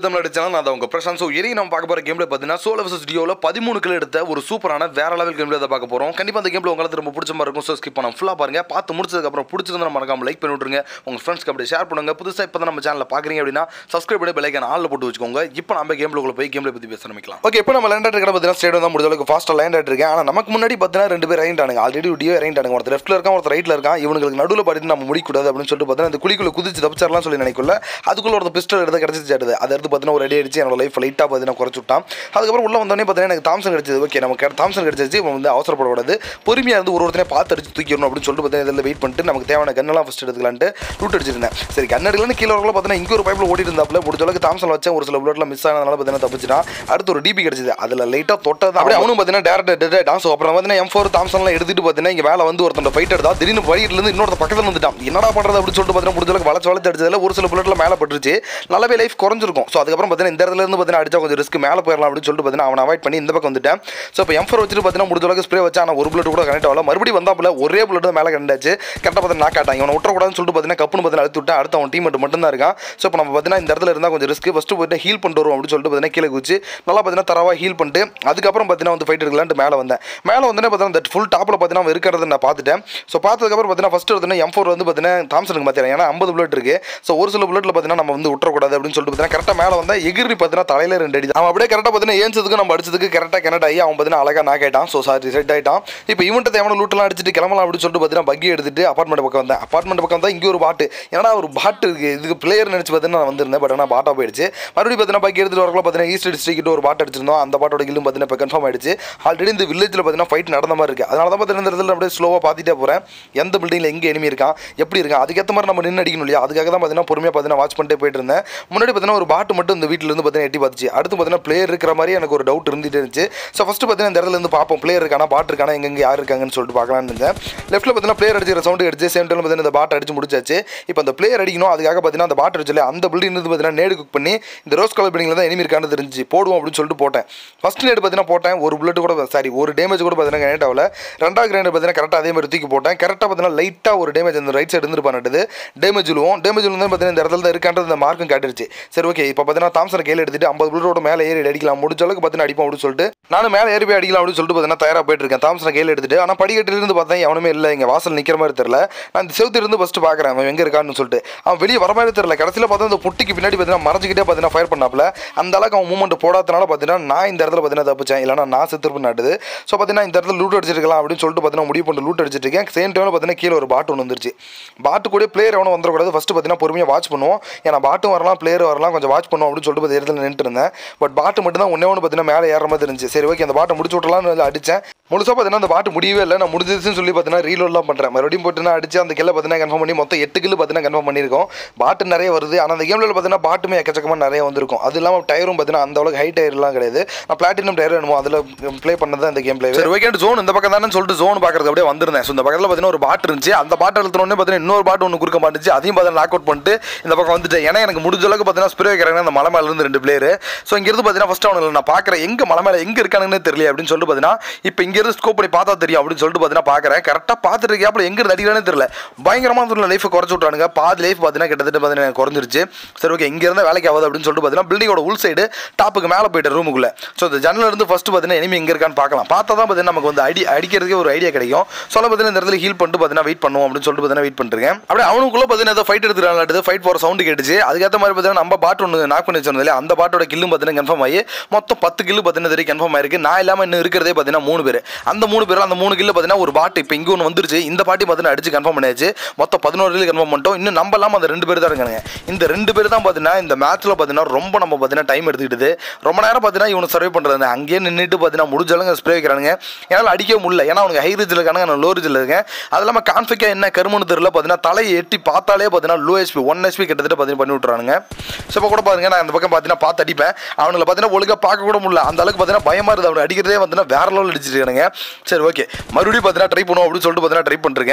தமிழ் அடிச்சாலும் நான் உங்க பிரசாந்த் ஸோ இனி நம்ம பார்க்க போற கேம்ல பார்த்தீங்கன்னா சோலோ வர்சஸ் டியோவில் பதிமூணு கிலோ எடுத்த ஒரு சூப்பரான வேற லெவல் கேம்ல அதை பார்க்க போறோம் கண்டிப்பா அந்த கேம்ல உங்களுக்கு ரொம்ப பிடிச்ச மாதிரி இருக்கும் ஸோ ஸ்கிப் பண்ண ஃபுல்லா பாருங்க பார்த்து முடிச்சதுக்கு அப்புறம் பிடிச்சிருந்தா மறக்காம லைக் பண்ணி விட்டுருங்க உங்க ஃப்ரெண்ட்ஸ்க்கு அப்படியே ஷேர் பண்ணுங்க புதுசா இப்போ தான் நம்ம சேனலில் பார்க்குறீங்க அப்படின்னா சப்ஸ்கிரைப் பண்ணி பெலைக்கான ஆளில் போட்டு வச்சுக்கோங்க இப்போ நம்ம கேம்ல உள்ள போய் கேம்ல பத்தி பேச ஆரம்பிக்கலாம் ஓகே இப்போ நம்ம லேண்ட் ஆட்டு பார்த்தீங்கன்னா ஸ்டேடியம் தான் முடிஞ்ச அளவுக்கு ஃபாஸ்ட்டாக லேண்ட் ஆட்டு இருக்கேன் ஆனால் நமக்கு முன்னாடி பார்த்தீங்கன்னா ரெண்டு பேர் இறங்கிட்டானுங்க ஆல்ரெடி டியோ இறங்கிட்டானுங்க ஒருத்தர் லெஃப்ட்ல இருக்கான் ஒருத்தர் ரைட்ல இருக்கான் இவங்களுக்கு நடுவில் பாடிட்டு நம்ம முடிக்கூடாது அப்படின்னு சொல்லிட்டு பார்த்தீங்கன்னா இந்த குழிக்குள்ள குதிச்சு தப்பிச்சிடலாம் சொல்லி நினைக்கல அதுக்குள்ள ஒரு பிஸ்டல் எடுத்து கிடச்சிச்சு அடுத்து அதை எடுத்து பார்த்தீங்கன்னா ஒரு அடி அடிச்சு என்னோட லைஃப் லைட்டாக பார்த்தீங்கன்னா குறைச்சு விட்டான் அதுக்கப்புறம் உள்ள வந்தோடனே பார்த்தீங்கன்னா எனக்கு தாம்சன் கிடைச்சது ஓகே நமக்கு தாம்சன் கிடைச்சிச்சு இவன் வந்து அவசரப்படக்கூடாது பொறுமையாக இருந்து ஒரு ஒருத்தனே பார்த்து அடிச்சு தூக்கிடணும் அப்படின்னு சொல்லிட்டு பார்த்தீங்கன்னா இதில் வெயிட் பண்ணிட்டு நமக்கு தேவையான கன்னெல்லாம் ஃபஸ்ட் எடுத்துக்கலான்ட்டு லூட் அடிச்சிருந்தேன் சரி கன் எடுக்கலன்னு கீழே வரல பார்த்தீங்கன்னா இங்கே ஒரு பைப்பில் ஓடிட்டு இருந்தாப்புல முடிஞ்ச அளவுக்கு தாம்சன் வச்சேன் ஒரு சில புல்லட்ல மிஸ் ஆனதுனால பார்த்தீங்கன்னா தப்பிச்சிட்டான் அடுத்து ஒரு டிபி கிடைச்சது அதில் லைட்டாக தொட்டது அப்படியே அவனும் பார்த்தீங்கன்னா டேரக்ட் டான்ஸ் அப்புறம் பார்த்தீங்கன்னா எம் ஃபோர் தாம்சன்லாம் எடுத்துட்டு பார்த்தீங்கன்னா இங்கே மேலே வந்து ஒருத்தன் ஃபைட் எடுத்தா திடீர்னு வழியிலேருந்து இன்னொருத்த பக்கத்தில் வந்துட்டான் என்னடா பண்ணுறது அப்படின்னு சொல்லிட்டு பார்த்தீங்கன்னா முடிஞ்ச அளவுக்கு வளச்சு வளச்சு அடிச்சதுல ஒரு சில புல்லட்ல மேலே பட்டுருச்சு நல்லாவே லைஃப் குறைஞ்சிருக்கும் ஸோ அதுக்கப்புறம் பார்த்தீங்கன்னா இந்த இடத்துல இருந்து பார்த்தீங்கன்னா அடிச்சா கொஞ்சம் ரிஸ்க் மேலே போயிடலாம் அப்படின்னு சொல்லிட்டு பார்த்தீங்கன்னா அவனை அவாய்ட் பண்ணி இந்த பக்கம் வந்துட்டேன் ஸோ இப்போ எம் ஃபோர் வச்சுட்டு பார்த்தீங்கன்னா முடிஞ்ச அளவுக்கு ஸ்ப்ரே வச்சா ஆனால் ஒரு புல்லட் கூட கனெக்ட் ஆகல மறுபடியும் வந்தாப்புல ஒரே புல்லட் தான் மேலே கண்டாச்சு கரெக்டாக பார்த்தீங்கன்னா நான் காட்டான் இவனை விட்டுறக்கூடாதுன்னு சொல்லிட்டு பார்த்தீங்கன்னா கப்புன்னு பார்த்தீங்கன்னா அழுத்து விட்டேன் அடுத்த அவன் டீம் மட்டும் தான் இருக்கான் ஸோ இப்போ நம்ம பார்த்தீங்கன்னா இந்த இடத்துல இருந்தால் கொஞ்சம் ரிஸ்க் ஃபஸ்ட்டு போயிட்டு ஹீல் பண்ணிட்டு வரும் அப்படின்னு சொல்லிட்டு பார்த்தீங்கன்னா கீழே குச்சி நல்லா பார்த்தீங்கன்னா தரவா ஹீல் பண்ணிட்டு அதுக்கப்புறம் பார்த்தீங்கன்னா வந்து ஃபைட் எடுக்கலான்ட்டு மேலே வந்தேன் மேலே வந்தோடனே பார்த்தீங்கன்னா இந்த ஃபுல் டாப்பில் பார்த்தீங்கன்னா அவன் இருக்கிறத நான் பார்த்துட்டேன் ஸோ பார்த்ததுக்கப்புறம் பார்த்தீங்கன்னா ஃபஸ்ட்டு வந்து எம் ஃபோர் வந்து பார்த்தீங்கன்னா தாம்சனுக்கு மாற்றிடுறேன் ஏன்னா ஐம்பது புல்லட் இருக்கு ஸோ ஒரு சில புல்லட்டில் பார்த்தீங்கன்னா நம்ம வந்து விட்டுறக்கூடாது அப்படின்னு சொல்லிட்டு பார்த்தீங்கன்னா கரெக்டாக மேலே வந்தால் எகிரி பார்த்தீங்கன்னா தலையில ரெண்டு அடி அவன் அப்படியே கரெக்டாக பார்த்தீங்கன்னா ஏஞ்சதுக்கு நம்ம அடிச்சதுக்கு கரெக்டாக கனெக்ட் ஆகி அவன் பார்த்தீங்கன்னா அழகாக நாக் ஆயிட்டான் ஸோ சாரி செட் ஆயிட்டான் இப்போ இவன்ட்டு தேவையான லூட்டெல்லாம் அடிச்சுட்டு கிளம்பலாம் அப்படின்னு சொல்லிட்டு பார்த்தீங்கன்னா பக்கி எடுத்துட்டு அப்பார்ட்மெண்ட் பக்கம் வந்தேன் அப்பார்ட்மெண்ட் பக்கம் தான் இங்கே ஒரு பாட்டு ஏன்னா ஒரு பாட்டு இருக்கு இதுக்கு பிளேயர் நினச்சி பார்த்தீங்கன்னா நான் வந்திருந்தேன் பட் ஆனால் பாட்டா போயிடுச்சு மறுபடியும் பார்த்தீங்கன்னா பக்கி எடுத்துட்டு வரக்குள்ள பார்த்தீங்கன்னா ஈஸ்ட் டிஸ்ட்ரிக்ட் ஒரு பாட்டு அடிச்சிருந்தோம் அந்த பாட்டோட கில்லும் பார்த்தீங்கன்னா இப்போ கன்ஃபார்ம் ஆயிடுச்சு ஆல்ரெடி இந்த வில்லேஜில் பார்த்தீங்கன்னா ஃபைட் நடந்த மாதிரி இருக்கு அதனால தான் பார்த்தீங்கன்னா இந்த இடத்துல அப்படியே ஸ்லோவாக பார்த்துட்டே போகிறேன் எந்த பில்டிங்கில் எங்கே எனிமி இருக்கான் எப்படி இருக்கான் அதுக்கேற்ற மாதிரி நம்ம நின்று அடிக்கணும் இல்லையா அதுக்காக தான் பார்த்தீங்கன்னா பொறுமையாக பார்த்தீங்கன்னா வாட்ச் பண்ணிட்டே போயிட்டு இருந்தேன் முன்னாடி பார்த்தீங்கன்னா ஒரு பாட்டு மட்டும் இந்த வீட்டில் இருந்து பார்த்தீங்கன்னா எட்டி பார்த்துச்சு அடுத்து பார்த்தீங்கன்னா பிளேயர் இருக்கிற மாதிரி எனக்கு ஒரு டவுட் இருந்துட்டு இருந்துச்சு ஸோ ஃபஸ்ட்டு பார்த்தீங்கன்னா இந்த இடத்துல இருந்து பார்ப்போம் பிளேயர் இருக்கானா பாட்டு இருக்கானா எங்கெங்கே யார் இருக்காங்கன்னு சொல்லிட்டு பார்க்கலான்னு இருந்தேன் லெஃப்ட்டில் பார்த்தீங்கன்னா பிளேயர் அடிச்சிற சவுண்டு அடிச்சு சேம் டைம் பார்த்தீங்கன்னா இந்த பாட்டு அடிச்சு முடிச்சாச்சு இப்போ அந்த பிளேயர் அடிக்கணும் அதுக்காக பார்த்தீங்கன்னா அந்த பாட்டு அடிச்சல அந்த பில்டிங் இருந்து பார்த்தீங்கன்னா நேடு குக் பண்ணி இந்த ரோஸ் கலர் பில்டிங்கில் தான் எனிமி இருக்கான்னு தெரிஞ்சு போடுவோம் அப்படின்னு சொல்லிட்டு போட்டேன் ஃபஸ்ட் நேடு பார்த்தீங்கன்னா போட்டேன் ஒரு புல்லட் கூட சாரி ஒரு டேமேஜ் கூட பார்த்தீங்கன்னா கனெக்ட் ஆகல ரெண்டாவது கிரைண்டர் பார்த்தீங்கன்னா கரெக்டாக அதே மாதிரி தூக்கி போட்டேன் கரெக்டாக பார்த்தீங்கன்னா லைட்டாக ஒரு டேமேஜ் அந்த ரைட் சைடு இருந்து பண்ணிட்டு டேமேஜ் விழுவோம் டேமேஜ் விழுந்து பார்த்தீங்கன்னா இந்த இடத்துல தான் இருக்கான்றது இந்த மார்க்கும் காட்டிருச்சு சரி ஓகே இப்போ பார்த்தீங்கன்னா தாம்சன் கையில் எடுத்துட்டு ஐம்பது புல்லட்டோட மேலே ஏறி அடிக்கலாம் முடிஞ்ச அளவுக்கு பார்த்தீங்கன்னா அடிப்போம் அப்படின்னு சொல்லிட்டு நானும் மேலே ஏறி போய் அடிக்கலாம் அப்படின்னு சொல்லிட்டு பார்த்தீங்கன்னா தயாராக போயிட்டு இருக்கேன் தாம்சனை கையில் எடுத்துட்டு ஆனால் படிக்கட்டிலிருந்து பார்த்தேன் எவனுமே இல்லை இங்கே வாசல் நிற்கிற மாதிரி தெரியல நான் இந்த செவுத்து இருந்து ஃபஸ்ட்டு பார்க்குறேன் அவன் எங்கே இருக்கான்னு சொல்லிட்டு அவன் வெளியே வர மாதிரி தெரியல கடைசியில் பார்த்தா அந்த புட்டிக்கு பின்னாடி பார்த்தீங்கன்னா மறைஞ்சிக்கிட்டே பார்த்தீங்கன்னா ஃபயர் பண்ணாப்ல அந்த அளவுக்கு அவன் மூமெண்ட் போடாதனால பார்த்தீங்கன்னா நான் இந்த இடத்துல பார்த்தீங்கன்னா தப்பிச்சேன் இல்லைனா நான் செத்துருப்பு நட்டுது ஸோ பார்த்தீங்கன்னா இந்த இடத்துல லூட் அடிச்சிருக்கலாம் அப்படின்னு சொல்லிட்டு பார்த்தீங்கன்னா முடிவு பண்ணி லூட் அடிச்சிட்டு இருக்கேன் சேம் டைமில் பார்த்தீங்கன்னா கீழே ஒரு பாட்டு ஒன்று வந்துருச்சு பாட்டு கூட பிளேயர் எவனும் வந்துடக்கூடாது ஃபஸ்ட்டு பார்த்தீங்கன்னா பொறுமையாக வாட்ச் பண்ணுவோம் ஏன்னா பாட்டும் வரலாம் பிளேயர் வரலாம் கொஞ்சம் வாட்ச் பண்ணுவோம் அப்படின்னு சொல்லிட்டு பார்த்து இடத்துல நின்று இருந்தேன் பட் பாட்டு மட்டும் தான் ஒன்றே ஒன்று பார்த்தீங்கன்னா மேலே ஏற மாதிரி இருந்துச்சு சரி ஓகே அந்த பாட்டை முடிச்சு விட்டலாம்னு அடித்தேன் முழுசாக பார்த்தீங்கன்னா அந்த பாட்டு முடியவே இல்லை நான் முடிஞ்சிருச்சுன்னு சொல்லி பார்த்தீங்கன்னா ரீலோட்லாம் பண்ணுறேன் மறுபடியும் போட்டு நான் அடிச்சு அந்த கில்ல பார்த்தீங்கன்னா கன்ஃபார்ம் பண்ணி மொத்தம் எட்டு கில்லு பார்த்தீங்கன்னா கன்ஃபார்ம் பண்ணியிருக்கோம் பாட்டு நிறைய வருது ஆனால் அந்த கேமில் பார்த்தீங்கன்னா பாட்டுமே எக்கச்சக்கமாக நிறைய வந்திருக்கும் அது இல்லாமல் டயரும் பார்த்தீங்கன்னா அந்த அளவுக்கு ஹை டயர்லாம் கிடையாது நான் பிளாட்டினம் டயர் வேணுமோ அதில் ப்ளே பண்ணது தான் இந்த கேம் ப்ளே சரி ஓகே ஜோன் இந்த பக்கம் தானே சொல்லிட்டு ஜோன் பார்க்கறது அப்படியே வந்திருந்தேன் ஸோ இந்த பக்கத்தில் பார்த்தீங்கன்னா ஒரு பாட்டு இருந்துச்சு அந்த பாட்டு எழுத்துனோடனே பார்த்தீங்கன்னா இன்னொரு பாட்டு ஒன்று குறுக்க மாட்டுச்சு அதையும் பார்த்தீங்கன்னா லாக் அவுட் பண்ணிட்டு இந்த பக்கம் வந்துட்டேன் ஏன்னா எனக்கு முடிஞ்ச அளவுக்கு பார்த்தீங்கன்னா ஸ்ப்ரே வைக்கிறாங்க அந்த மலை மேல இருந்து ரெண்டு பிளேயர் ஸோ இங்கிருந்து பார்த்தீங்கன்னா ஃபஸ்ட் அவனுக்கு நான் பார்க்குறேன் எங்கே மலை மேலே எங்கே இருக்கானுங்கன்னு தெரியல அப்படின்னு சொல்லிட்டு பார்த்தீங்கன்னா இப்போ இங்கேருந்து ஸ்கோப் பண்ணி பார்த்தா தெரியும் அப்படின்னு சொல்லிட்டு பார்த்தீங்கன்னா பார்க்குறேன் கரெக்டாக பார்த்துட்டு இருக்கியாப்புல எங்கே இருந்து அடிக்கிறானே தெரியல பயங்கரமாக சொல்ல லைஃபை குறைச்சு விட்றானுங்க பாதி லைஃப் பார்த்தீங்கன்னா கிட்டத்தட்ட பார்த்தீங்கன்னா எனக்கு குறைஞ்சிருச்சு சரி ஓகே இங்கே இருந்தால் வேலைக்கு ஆகுது அப்படின்னு சொல்லிட்டு பார்த்தீங்கன்னா பில்டிங்கோட உள் சைடு டாப்புக்கு மேலே போயிட்டு ரூமுக்குள்ளே ஸோ இந்த ஜன்னல் இருந்து ஃபஸ்ட்டு பார்த்தீங்கன்னா இனிமே எங்கே இருக்கான்னு பார்க்கலாம் பார்த்தா தான் பார்த்தீங்கன்னா நமக்கு வந்து அடி அடிக்கிறதுக்கே ஒரு ஐடியா கிடைக்கும் சொல்ல பார்த்தீங்கன்னா இந்த இடத்துல ஹீல் பண்ணிட்டு பார்த்தீங்கன்னா வெயிட் பண்ணுவோம் அப்படின்னு சொல்லிட்டு பார்த்தீங்கன்னா வெயிட் பண்ணிருக்கேன் அப்படியே அவனுக்குள்ள பார்த்தீங்கன்னா ஏதோ ஃபைட் எடுத்துக்கிறாங்க ஃபைட் போகிற சவுண்டு கேட்டுச்சு அதுக்கேற்ற மாதிரி பார்த்தீங்கன்னா நம்ம பாட்டு ஒன்று நாக் பண்ணி வச்சிருந்தோம் இல்லையா அந்த பாட்டோட கில்லும் பார்த்தீங்கன்னா கன்ஃபார்ம் ஆகி மொத்தம் பத்து கில்லு பார்த்தீங்கன்னா தெரியும் கன்ஃபார்ம் ஆயிருக்கு நான் இல்லாமல் இன்னும் இருக்கிறதே பார்த்தீங்கன்னா மூணு பேர் அந்த மூணு பேர் அந்த மூணு கில்லு பார்த்தீங்கன்னா ஒரு பாட்டு இப்போ இங்கே ஒன்று வந்துருச்சு இந்த பாட்டி பார்த்தீங்கன்னா அடிச்சு கன்ஃபார்ம் பண்ணியாச்சு மொத்தம் பதினோரு கில்லு கன்ஃபார்ம் பண்ணிட்டோம் இன்னும் நம்ம இல்லாமல் அந்த ரெண்டு பேர் தான் இருக்காங்க இந்த ரெண்டு பேர் தான் பார்த்தீங்கன்னா இந்த மேட்ச்சில் பார்த்தீங்கன்னா ரொம்ப நம்ம பார்த்தீங்கன்னா டைம் எடுத்துக்கிட்டு ரொம்ப நேரம் பார்த்தீங்கன்னா இவனை சர்வே பண்ணுறது அங்கேயே நின்றுட்டு பார்த்தீங்கன்னா முடிஞ்சாலும் ஸ்ப்ரே வைக்கிறானுங்க என்னால் அடிக்கவே முடியல ஏன்னா அவனுக்கு ஹை ரிஜில் இருக்கானுங்க நான் லோ ரிஜில் இருக்கேன் அது இல்லாமல் கான்ஃபிக்காக என்ன கருமனு தெரியல பார்த்தீங்கன்னா தலையை எட்டி பார்த்தாலே பார்த்தீங்கன்னா லோ ஹெச்பி ஒன் ஹெச்பி கிட்டத்தட்ட பார்த்தீங்கன்னா பண்ணி விட்றானுங்க ஸோ இப்போ கூட பாருங்க நான் இந்த பக்கம் பார்த்தீங்கன்னா பார்த்து அடிப்பேன் அவனுங்களை பார்த்தீங்கன்னா ஒழுங்காக பார்க்க கூட முடியல அந்த அளவுக்கு பார்த்தீங்கன்னா பயமாக இருக்குது அவனை அடிக்கிறதே பார்த்தீங்கன்னா வேற லெவல் அடிச்சிருக்கானுங்க சரி ஓகே மறுபடியும் பார்த்தீங்கன்னா ட்ரை பண்ணுவோம் அப்படின்னு சொல்லிட்டு பார்த்தீங்கன்னா ட்ரை பண்ணிருக்கேன்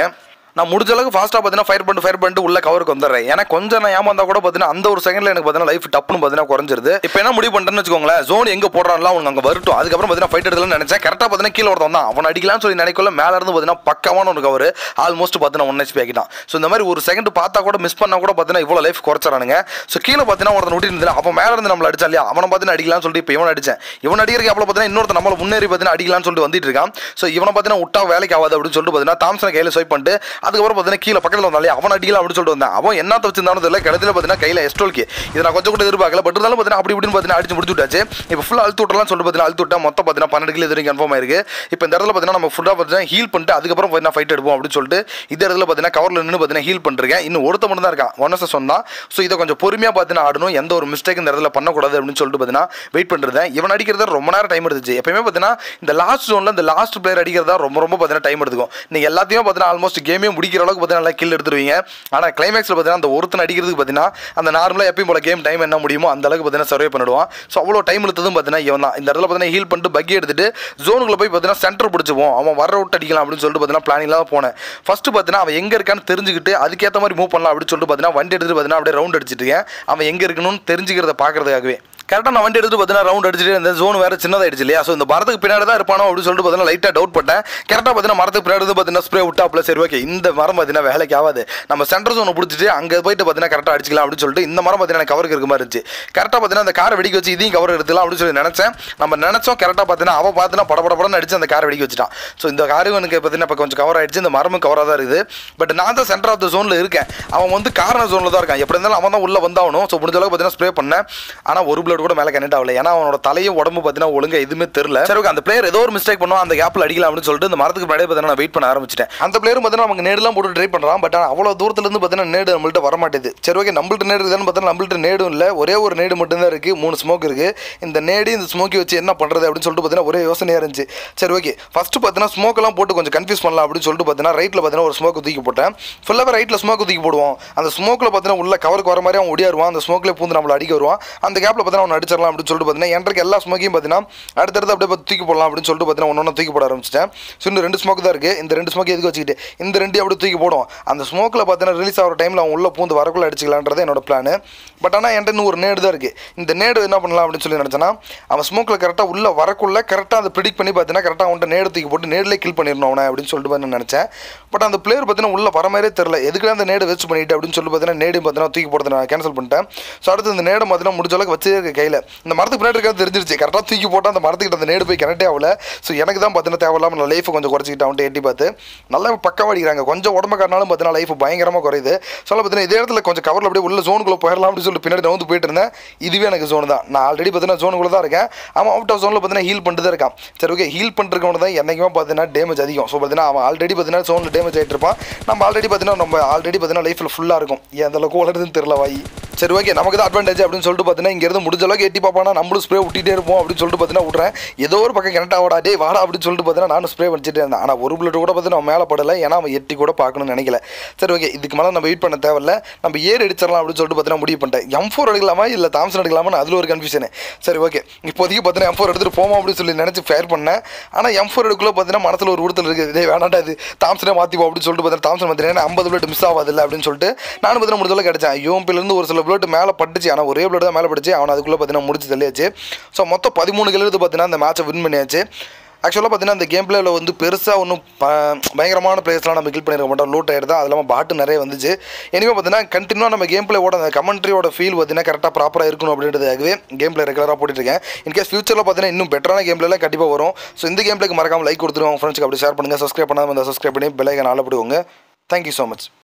நான் முடிஞ்ச அளவுக்கு ஃபாஸ்ட்டாக பார்த்தீங்கன்னா ஃபயர் பண்ணிட்டு ஃபயர் பண்ணிட்டு உள்ள கவருக்கு வந்துடுறேன் ஏன்னா கொஞ்சம் நான் ஏமாந்தா கூட பார்த்தீங்கன்னா அந்த ஒரு செகண்டில் எனக்கு பார்த்தீங்கன்னா லைஃப் டப்புன்னு பார்த்தீங்கன்னா குறைஞ்சிருது இப்போ என்ன முடிவு பண்ணிட்டேன்னு வச்சுக்கோங்களேன் ஜோன் எங்கே போடுறான்லாம் அவங்க அங்கே வரட்டும் அதுக்கப்புறம் பார்த்தீங்கன்னா ஃபைட் எடுக்கலாம்னு நினச்சேன் கரெக்டாக பார்த்தீங்கன்னா கீழே ஒருத்தன் தான் அவன் அடிக்கலாம்னு சொல்லி நினைக்கல மேலே இருந்து பார்த்தீங்கன்னா பக்கமான ஒரு கவர் ஆல்மோஸ்ட் பார்த்தீங்கன்னா ஒன் ஹெச்பி ஆகிட்டான் ஸோ இந்த மாதிரி ஒரு செகண்ட் பார்த்தா கூட மிஸ் பண்ணா கூட பார்த்தீங்கன்னா இவ்வளோ லைஃப் குறைச்சானுங்க ஸோ கீழே பார்த்தீங்கன்னா ஒருத்தன் விட்டு இருந்தா அவன் மேலே இருந்து நம்மள அடிச்சா இல்லையா அவனை பார்த்தீங்கன்னா அடிக்கலாம்னு சொல்லிட்டு இப்போ இவன் அடிச்சேன் இவன் அடிக்கிறதுக்கு அப்புறம் பார்த்தீங்கன்னா இன்னொருத்தன் நம்மள முன்னேறி பார்த்தீங்கன்னா அடிக்கலாம்னு சொல்லிட்டு வந்துட்டு இருக்கான் ஸோ இவனை பார்த்தீங்கன்னா விட்டா வேலைக்கு ஆகாது அப்படின்னு சொல்லிட்டு பார்த்தீங்கன்னா தாம்சனை கையில் ஸ்வைப் பண்ணிட்டு அதுக்கப்புறம் பார்த்தீங்கன்னா கீழே பக்கத்தில் வந்தாலே அவன் அடிக்கலாம் அப்படின்னு சொல்லிட்டு வந்தேன் அவன் என்ன வச்சிருந்தானு தெரியல கடைசியில் பார்த்தீங்கன்னா கையில் எஸ்டோல்க்கு இதை நான் கொஞ்சம் கூட எதிர்பார்க்கல பட் இருந்தாலும் பார்த்தீங்கன்னா அப்படி இப்படின்னு பார்த்தீங்கன்னா அடிச்சு முடிச்சு விட்டாச்சு இப்போ ஃபுல்லாக அழுத்து விட்டலாம் சொல்லிட்டு பார்த்தீங்கன்னா அழுத்து விட்டா மொத்தம் பார்த்தீங்கன்னா பன்னெண்டு கிலோ இது கன்ஃபார்ம் ஆயிருக்கு இப்போ இந்த இடத்துல பார்த்தீங்கன்னா நம்ம ஃபுல்லாக பார்த்தீங்கன்னா ஹீல் பண்ணிட்டு அதுக்கப்புறம் பார்த்தீங்கன்னா ஃபைட் எடுப்போம் அப்படின்னு சொல்லிட்டு இந்த இடத்துல பார்த்தீங்கன்னா கவரில் நின்று பார்த்தீங்கன்னா ஹீல் பண்ணிருக்கேன் இன்னும் ஒருத்த மட்டும் தான் இருக்கான் ஒன் எஸ் சொன்னா ஸோ இதை கொஞ்சம் பொறுமையாக பார்த்தீங்கன்னா ஆடணும் எந்த ஒரு மிஸ்டேக் இந்த இடத்துல பண்ணக்கூடாது அப்படின்னு சொல்லிட்டு பார்த்தீங்கன்னா வெயிட் பண்ணிருந்தேன் இவன் அடிக்கிறது ரொம்ப நேரம் டைம் எடுத்துச்சு எப்பயுமே பார்த்தீங்கன்னா இந்த லாஸ்ட் ஜோனில் இந்த லாஸ்ட் பிளேயர் அடிக்கிறதா ரொம்ப ரொம்ப பார்த்தீங்கன்னா டைம் எடுத்துக்கும் நீங்கள் எல்லாத்தையும் பார்த்தீங்கன்னா ஆல்மோஸ்ட் கேமே முடிக்கிற அளவுக்கு பார்த்தீங்கன்னா நல்லா கில் எடுத்துருவீங்க ஆனால் கிளைமேக்ஸில் பார்த்தீங்கன்னா அந்த ஒருத்தன் அடிக்கிறதுக்கு பார்த்தீங்கன்னா அந்த நார்மலாக எப்பயும் போல கேம் டைம் என்ன முடியுமோ அந்த அளவுக்கு பார்த்தீங்கன்னா சர்வே பண்ணிடுவான் ஸோ அவ்வளோ டைம் எடுத்ததும் பார்த்தீங்கன்னா இவன் தான் இந்த இடத்துல பார்த்தீங்கன்னா ஹீல் பண்ணிட்டு பக்கி எடுத்துட்டு ஜோனுக்குள்ள போய் பார்த்தீங்கன்னா சென்டர் பிடிச்சிப்போம் அவன் வர விட்டு அடிக்கலாம் அப்படின்னு சொல்லிட்டு பார்த்தீங்கன்னா பிளானிங்லாம் போனேன் ஃபர்ஸ்ட் பார்த்தீங்கன்னா அவன் எங்கே இருக்கான்னு தெரிஞ்சுக்கிட்டு அதுக்கேற்ற மாதிரி மூவ் பண்ணலாம் அப்படின்னு சொல்லிட்டு பார்த்தீங்கன்னா வண்டி எடுத்துட்டு பார்த்தீங்கன்னா அப்படியே ரவுண்ட் அடிச்சிட்டு இருக்கேன் அவன் எங்கே இருக்கணும்னு தெரிஞ்சுக்கிறத பார்க்கறதுக்காகவே கரெக்டாக நான் வண்டி எடுத்து பார்த்தீங்கன்னா ரவுண்ட் அடிச்சுட்டு இந்த ஜோன் வேறு சின்னதாயிடுச்சு இல்லையா ஸோ இந்த மரத்துக்கு பின்னாடி தான் இருப்பானோ அப்படின்னு சொல்லிட்டு பார்த்தீங்கன்னா லைட்டாக டவுட் பட்டேன் கரெக்டாக பார்த்தீங்கன்னா மரத்துக்கு பின்னாடி இருந்து பார்த்தீங்கன்னா ஸ்ப்ரே விட்டாப்ல சரி ஓகே இந்த மரம் பார்த்தீங்கன்னா வேலைக்கு ஆகாது நம்ம சென்டர் ஜோனை பிடிச்சிட்டு அங்கே போயிட்டு பார்த்தீங்கன்னா கரெக்டாக அடிச்சிக்கலாம் அப்படின்னு சொல்லிட்டு இந்த மரம் பார்த்தீங்கன்னா கவருக்கு இருக்க மாதிரி இருந்துச்சு கரெக்டாக பார்த்தீங்கன்னா அந்த காரை வெடிக்க வச்சு இதையும் கவர் எடுத்துலாம் அப்படின்னு சொல்லி நினச்சேன் நம்ம நினச்சோம் கரெக்டாக பார்த்தீங்கன்னா அவள் பார்த்தீங்கன்னா பட பட படன்னு அடிச்சு அந்த காரை வெடிக்க வச்சுட்டான் ஸோ இந்த காரும் எனக்கு பார்த்தீங்கன்னா இப்போ கொஞ்சம் கவர் ஆயிடுச்சு இந்த மரமும் கவராக தான் இருக்குது பட் நான் தான் சென்டர் ஆஃப் த ஜோனில் இருக்கேன் அவன் வந்து காரண ஜோனில் தான் இருக்கான் எப்படி இருந்தாலும் அவன் தான் உள்ளே வந்தாகணும் ஸோ முடிஞ்ச அளவுக்கு பார்த்தீங்கன்னா ஸ்ப்ரே பண்ணேன் ஆனால் ஒரு பிளட் கூட மேலே கனெக்ட் ஆகல ஏன்னா அவனோட தலையும் உடம்பு பார்த்தீங்கன்னா ஒழுங்கா எதுவுமே தெரியல சரி okay, அந்த பிளேயர் ஏதோ ஒரு மிஸ்டேக் பண்ணுவோம் அந்த கேப்பில் அடிக்கலாம் அப்படின்னு சொல்லிட்டு இந்த மரத்துக்கு முன்னாடியே பார்த்தீங்கன்னா நான் வெயிட் பண்ண ஆரம்பிச்சிட்டேன் அந்த பிளேயரும் பார்த்தீங்கன்னா நமக்கு நேடுலாம் போட்டு ட்ரை பண்ணுறான் பட் ஆனால் அவ்வளோ தூரத்துலேருந்து பார்த்தீங்கன்னா நேடு நம்மள்ட்ட வர மாட்டேது சரி ஓகே நம்மள்ட்ட நேடு இருக்குதுன்னு பார்த்தீங்கன்னா நம்மள்ட்ட நேடும் இல்லை ஒரே ஒரு நேடு மட்டும்தான் இருக்குது மூணு ஸ்மோக் இருக்குது இந்த நேடு இந்த ஸ்மோக்கி வச்சு என்ன பண்ணுறது அப்படின்னு சொல்லிட்டு பார்த்தீங்கன்னா ஒரே யோசனையாக இருந்துச்சு சரி ஓகே ஃபஸ்ட்டு பார்த்தீங்கன்னா ஸ்மோக்கெல்லாம் போட்டு கொஞ்சம் கன்ஃபியூஸ் பண்ணலாம் அப்படின்னு சொல்லிட்டு பார்த்தீங்கன்னா ரைட்டில் பார்த்தீங்கன்னா ஒரு ஸ்மோக் தூக்கி போட்டேன் ஃபுல்லாகவே ரைட்டில் ஸ்மோக் தூக்கி போடுவோம் அந்த ஸ்மோக்கில் பார்த்தீங்கன்னா உள்ள கவருக்கு வர மாதிரி அவன் ஒடியாருவான் அந்த ஸ்மோக்கில் பூந்து நம்மளை அடிக்க வருவான் அந்த கேப்பில் பார்த்தீங்கன்னா அவன் அடிச்சிடலாம் அப்படின்னு சொல்லிட்டு பார்த்தீங்கன்னா எனக்கு எல்லா ஸ்மோக்கையும் பார்த்தீங்கன்னா அடுத்தடுத்து அப்படியே பார்த்து தூக்கி போடலாம் அப்படின்னு சொல்லிட்டு பார்த்தீங்கன்னா ஒன்று ஒன்று தூக்கி போட ஆரம்பிச்சிட்டேன் ஸோ இன்னும் ரெண்டு ஸ்மோக் தான் இருக்குது இந்த ரெண்டு ஸ்மோக் எதுக்கு வச்சுக்கிட்டு இந்த ரெண்டு அப்படியே தூக்கி போடும் அந்த ஸ்மோக்கில் பார்த்தீங்கன்னா ரிலீஸ் ஆகிற டைமில் அவன் உள்ள பூந்து வரக்குள்ள அடிச்சிக்கலான்றது என்னோட பிளான் பட் ஆனால் என்கிட்ட இன்னும் ஒரு நேடு தான் இருக்குது இந்த நேடு என்ன பண்ணலாம் அப்படின்னு சொல்லி நினச்சேன்னா அவன் ஸ்மோக்கில் கரெக்டாக உள்ள வரக்குள்ள கரெக்டாக அதை ப்ரிடிக் பண்ணி பார்த்தீங்கன்னா கரெக்டாக அவன்கிட்ட நேடு தூக்கி போட்டு நேரில் கில் பண்ணிடணும் அவனை அப்படின்னு சொல்லிட்டு நான் நினச்சேன் பட் அந்த பிளேயர் பார்த்தீங்கன்னா உள்ள வர மாதிரியே தெரில எதுக்குலாம் அந்த நேடு வேஸ்ட் பண்ணிட்டு அப்படின்னு சொல்லி பார்த்தீங்கன்னா நேடு பார்த்தீங்கன்னா தூக்கி போடுறத நான் கேன்சல் பண்ணிட்டேன் ஸோ அடுத்து இந்த நேடை பார்த்தீங்கன்னா முடிஞ்ச அளவுக்கு வச்சே இருக்க கையில் இந்த மரத்துக்கு பின்னாடி இருக்கிறது தெரிஞ்சிருச்சு கரெக்டாக தூக்கி போட்டால் அந்த மரத்துக்கிட்ட அந்த நேடு போய் கனெக்டே ஆகல ஸோ எனக்கு தான் பார்த்தீங்கன்னா தேவையில்லாமல் நான் லைஃபை கொஞ்சம் குறைச்சிக்கிட்டு அவன்ட்டு எட்டி பார்த்து நல்லா பக்கமாக அடிக்கிறாங்க கொஞ்சம் உடம்பு காட்டினாலும் பார்த்தீங்கன்னா லைஃப் பயங்கரமாக குறையுது ஸோ பார்த்தீங்கன்னா இதே இடத்துல கொஞ்சம் கவரில் அப்படியே உள்ள ஜோனுக்குள்ளே போயிடலாம் அப்படின்னு சொல்லிட்டு பின்னாடி நான் வந்து போயிட்டு இருந்தேன் இதுவே எனக்கு ஜோன் தான் நான் ஆல்ரெடி பார்த்தீங்கன்னா ஜோனுக்குள்ளே தான் இருக்கேன் அவன் அவுட் ஆஃப் ஜோனில் பார்த்தீங்கன்னா ஹீல் பண்ணிட்டு தான் இருக்கான் சரி ஓகே ஹீல் பண்ணிருக்கவன் தான் என்றைக்குமே பார்த்தீங்கன்னா டேமேஜ் அதிகம் ஸோ பார்த்தீங்கன்னா அவன் ஆல்ரெடி பார்த்தீங்கன்னா ஜோனில் டேமேஜ் ஆகிட்டு இருப்பான் நம்ம ஆல்ரெடி பார்த்தீங்கன்னா நம்ம ஆல்ரெடி பார்த்தீங்கன்னா லைஃப்பில் ஃபுல்லாக இருக்கும் ஏன் அந்த அளவுக்கு வளருதுன்னு தெரியல வாய் சரி ஓகே நமக்கு தான் அட்வான்டேஜ் அப்படின்னு சொல்லிட்டு பார்த்தீங்கன்னா இங்கேருந்து முடிஞ்ச அளவுக்கு எட்டி பார்ப்பானா நம்மளும் ஸ்ப்ரே விட்டுட்டே இருப்போம் அப்படின்னு சொல்லிட்டு பார்த்தீங்கன்னா விட்றேன் ஏதோ ஒரு பக்கம் கனெக்ட் ஆகடா டே வாடா அப்படின்னு சொல்லிட்டு பார்த்தீங்கன்னா நானும் ஸ்ப்ரே வச்சுட்டே இருந்தேன் ஆனால் ஒரு பிளட் கூட பார்த்தீங்கன்னா அவன் மேலே படலை ஏன்னா அவன் எட்டி கூட பார்க்கணும்னு நினைக்கல சரி ஓகே இதுக்கு மேலே நம்ம வெயிட் பண்ண தேவையில்ல நம்ம ஏர் அடிச்சிடலாம் அப்படின்னு சொல்லிட்டு பார்த்தீங்கன்னா முடிவு பண்ணிட்டேன் எம் ஃபோர் எடுக்கலாமா இல்லை தாம்சன் எடுக்கலாமா அதில் ஒரு கன்ஃபியூஷன் சரி ஓகே இப்போதைக்கு பார்த்தீங்கன்னா எம் ஃபோர் எடுத்துகிட்டு போமா அப்படின்னு சொல்லி நினச்சி ஃபேர் பண்ணேன் ஆனால் எம் ஃபோர் எடுக்கல பார்த்தீங்கன்னா மனசில் ஒரு உறுத்தல் இருக்குது இதே வேணாண்டா இது தாம்சனே மாற்றிப்போம் அப்படின்னு சொல்லிட்டு பார்த்தீங்கன்னா தாம்சன் மாற்றினேன் ஐம்பது பிளட் மிஸ் ஆகாதில்ல அப்படின்னு சொல்லிட்டு நானும் பார்த்தீங்கன்னா முடிஞ்ச அளவுக்கு கிடைச்சேன் யூஎம்பிலேருந்து ஒரு சில பிளட் மேலே பட்டுச்சு ஆனால் ஒரே பிளட் தான் மேலே பட்டுச்சு அவன் அதுக்குள்ளே பார்த்தீங்கன்னா முடிச்சு தள்ளியாச்சு ஸோ மொத்தம் பதிமூணு கிலோ பார்த்தீங்கன்னா அந்த மேட்சை வின் பண்ணியாச்சு ஆக்சுவலாக பார்த்தீங்கன்னா இந்த கேம் பிளேயில் வந்து பெருசாக ஒன்றும் பயங்கரமான பிளேஸ்லாம் நம்ம கில் பண்ணியிருக்க மாட்டோம் லூட் ஆகிடுது அது இல்லாமல் பாட்டு நிறைய வந்துச்சு இனிமேல் பார்த்தீங்கன்னா கண்டினியூவாக நம்ம கேம் பிளேயோட அந்த கமெண்ட்ரியோட ஃபீல் பார்த்தீங்கன்னா கரெக்டாக ப்ராப்பராக இருக்கணும் அப்படின்றதுக்காகவே கேம் பிளே ரெகுலராக போட்டுருக்கேன் இன்கேஸ் ஃபியூச்சரில் பார்த்தீங்கன்னா இன்னும் பெட்டரான கேம் பிளேலாம் கண்டிப்பாக வரும் ஸோ இந்த கேம் பிளேக்கு மறக்காமல் லைக் கொடுத்துருவோம் ஃப்ரெண்ட்ஸ்க்கு அப்படி ஷேர் பண்ணுங்கள் சப்ஸ்கிரைப் பண்ணாமல் சப்ஸ்கிரைப் பண்ணி பெல்லைக்கன் ஆளப்படுவோங்க தேங்க்யூ ஸோ மச்